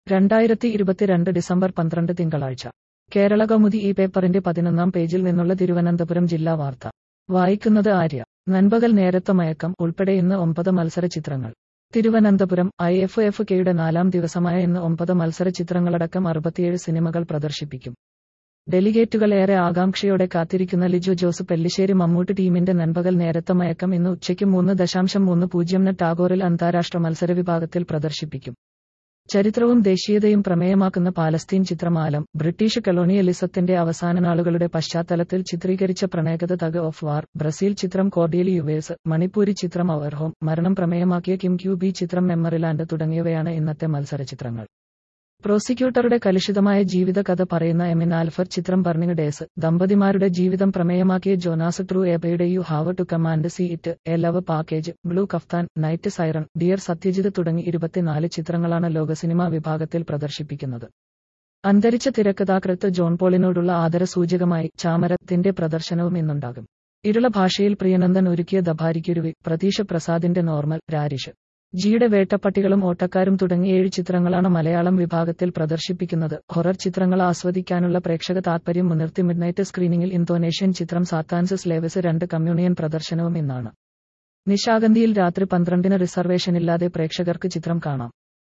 രണ്ടായിരത്തി ഇരുപത്തിരണ്ട് ഡിസംബർ പന്ത്രണ്ട് തിങ്കളാഴ്ച കേരള കൗമുദി ഈ പേപ്പറിന്റെ പതിനൊന്നാം പേജിൽ നിന്നുള്ള തിരുവനന്തപുരം ജില്ലാ വാർത്ത വായിക്കുന്നത് ആര്യ നൻപകൽ നേരത്തെ മയക്കം ഉൾപ്പെടെ ഇന്ന് ഒമ്പത് മത്സര ചിത്രങ്ങൾ തിരുവനന്തപുരം ഐ എഫ് എഫ് കെയുടെ നാലാം ദിവസമായ ഇന്ന് ഒമ്പത് മത്സര ചിത്രങ്ങളടക്കം അറുപത്തിയേഴ് സിനിമകൾ പ്രദർശിപ്പിക്കും ഡെലിഗേറ്റുകൾ ഏറെ ആകാംക്ഷയോടെ കാത്തിരിക്കുന്ന ലിജോ ജോസ് പെല്ലിശ്ശേരി മമ്മൂട്ടി ടീമിന്റെ നൻപകൽ നേരത്തെ മയക്കം ഇന്ന് ഉച്ചയ്ക്ക് മൂന്ന് ദശാംശം മൂന്ന് പൂജ്യം ന് ടാഗോറിൽ അന്താരാഷ്ട്ര മത്സര വിഭാഗത്തിൽ പ്രദർശിപ്പിക്കും ചരിത്രവും ദേശീയതയും പ്രമേയമാക്കുന്ന പാലസ്തീൻ ചിത്രമാലം ബ്രിട്ടീഷ് കൊളോണിയലിസത്തിന്റെ അവസാന നാളുകളുടെ പശ്ചാത്തലത്തിൽ ചിത്രീകരിച്ച പ്രണയകഥ തഗ് ഓഫ് വാർ ബ്രസീൽ ചിത്രം കോർഡിയലി യുവേഴ്സ് മണിപ്പൂരി ചിത്രം അവർ ഹോം മരണം പ്രമേയമാക്കിയ കിം ക്യൂ ബി ചിത്രം മെമ്മറിലാൻഡ് തുടങ്ങിയവയാണ് ഇന്നത്തെ മത്സര ചിത്രങ്ങൾ പ്രോസിക്യൂട്ടറുടെ കലുഷിതമായ ജീവിത കഥ പറയുന്ന എമിൻ ആൽഫർ ചിത്രം ബർണിംഗ് ഡേസ് ദമ്പതിമാരുടെ ജീവിതം പ്രമേയമാക്കിയ ജോനാസ് ട്രൂ എബയുടെ you have to come and see it a love package blue caftan night siren dear Satyajit തുടങ്ങി ഇരുപത്തിനാല് ചിത്രങ്ങളാണ് ലോക സിനിമാ വിഭാഗത്തിൽ പ്രദർശിപ്പിക്കുന്നത് അന്തരിച്ച തിരക്കഥാകൃത്ത് ജോൺ പോളിനോടുള്ള ആദരസൂചകമായി ചാമരത്തിന്റെ പ്രദർശനവും ഇന്നുണ്ടാകും ഇരുള ഭാഷയിൽ പ്രിയനന്ദൻ ഒരുക്കിയ ദഭാരിക്കുരുവി പ്രതീഷ് പ്രസാദിന്റെ നോർമൽ രാരിഷ് ജിയുടെ വേട്ടപ്പട്ടികളും ഓട്ടക്കാരും തുടങ്ങി ഏഴ് ചിത്രങ്ങളാണ് മലയാളം വിഭാഗത്തിൽ പ്രദർശിപ്പിക്കുന്നത് ഹൊറർ ചിത്രങ്ങൾ ആസ്വദിക്കാനുള്ള പ്രേക്ഷക താത്പര്യം മുൻനിർത്തി മിഡ്നൈറ്റ് സ്ക്രീനിംഗിൽ ഇന്തോനേഷ്യൻ ചിത്രം സാത്താൻസസ് ലേവസ് രണ്ട് കമ്മ്യൂണിയൻ പ്രദർശനവും ഇന്നാണ് നിശാഗന്ധിയിൽ രാത്രി പന്ത്രണ്ടിന് റിസർവേഷനില്ലാതെ പ്രേക്ഷകർക്ക് ചിത്രം കാണാം